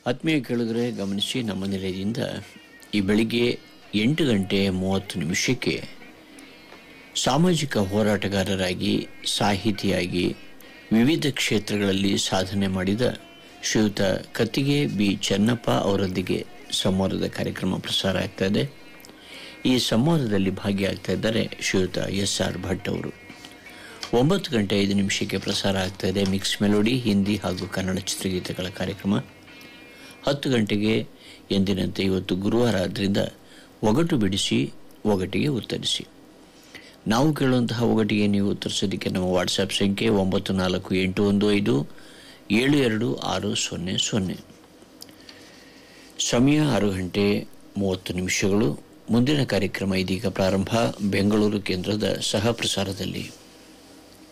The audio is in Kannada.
ಆತ್ಮೀಯ ಕೇಳಿದ್ರೆ ಗಮನಿಸಿ ನಮ್ಮ ನಿಲಯದಿಂದ ಈ ಬೆಳಿಗ್ಗೆ ಎಂಟು ಗಂಟೆ ಮೂವತ್ತು ನಿಮಿಷಕ್ಕೆ ಸಾಮಾಜಿಕ ಹೋರಾಟಗಾರರಾಗಿ ಸಾಹಿತಿಯಾಗಿ ವಿವಿಧ ಕ್ಷೇತ್ರಗಳಲ್ಲಿ ಸಾಧನೆ ಮಾಡಿದ ಶ್ರೀಯುತ ಕತ್ತಿಗೆ ಬಿ ಚೆನ್ನಪ್ಪ ಅವರೊಂದಿಗೆ ಸಂವಾದದ ಕಾರ್ಯಕ್ರಮ ಪ್ರಸಾರ ಆಗ್ತಾ ಇದೆ ಈ ಸಂವಾದದಲ್ಲಿ ಭಾಗಿಯಾಗ್ತಾ ಇದ್ದಾರೆ ಶ್ರೀಯುತ ಎಸ್ ಆರ್ ಭಟ್ ಅವರು ಒಂಬತ್ತು ಗಂಟೆ ಐದು ನಿಮಿಷಕ್ಕೆ ಪ್ರಸಾರ ಆಗ್ತಾ ಇದೆ ಮಿಕ್ಸ್ ಮೆಲೋಡಿ ಹಿಂದಿ ಹಾಗೂ ಕನ್ನಡ ಚಿತ್ರಗೀತೆಗಳ ಕಾರ್ಯಕ್ರಮ ಹತ್ತು ಗಂಟೆಗೆ ಎಂದಿನಂತೆ ಇವತ್ತು ಗುರುವಾರ ಆದ್ದರಿಂದ ಒಗಟು ಬಿಡಿಸಿ ಒಗಟಿಗೆ ಉತ್ತರಿಸಿ ನಾವು ಕೇಳುವಂತಹ ಒಗಟಿಗೆ ನೀವು ಉತ್ತರಿಸೋದಕ್ಕೆ ನಮ್ಮ ವಾಟ್ಸಪ್ ಸಂಖ್ಯೆ ಒಂಬತ್ತು ನಾಲ್ಕು ಎಂಟು ಒಂದು ಐದು ಏಳು ಎರಡು ಆರು ಸೊನ್ನೆ ಸೊನ್ನೆ ಸಮಯ ಆರು ಗಂಟೆ ಮೂವತ್ತು ನಿಮಿಷಗಳು ಮುಂದಿನ ಕಾರ್ಯಕ್ರಮ ಇದೀಗ ಪ್ರಾರಂಭ ಬೆಂಗಳೂರು ಕೇಂದ್ರದ ಸಹ ಪ್ರಸಾರದಲ್ಲಿ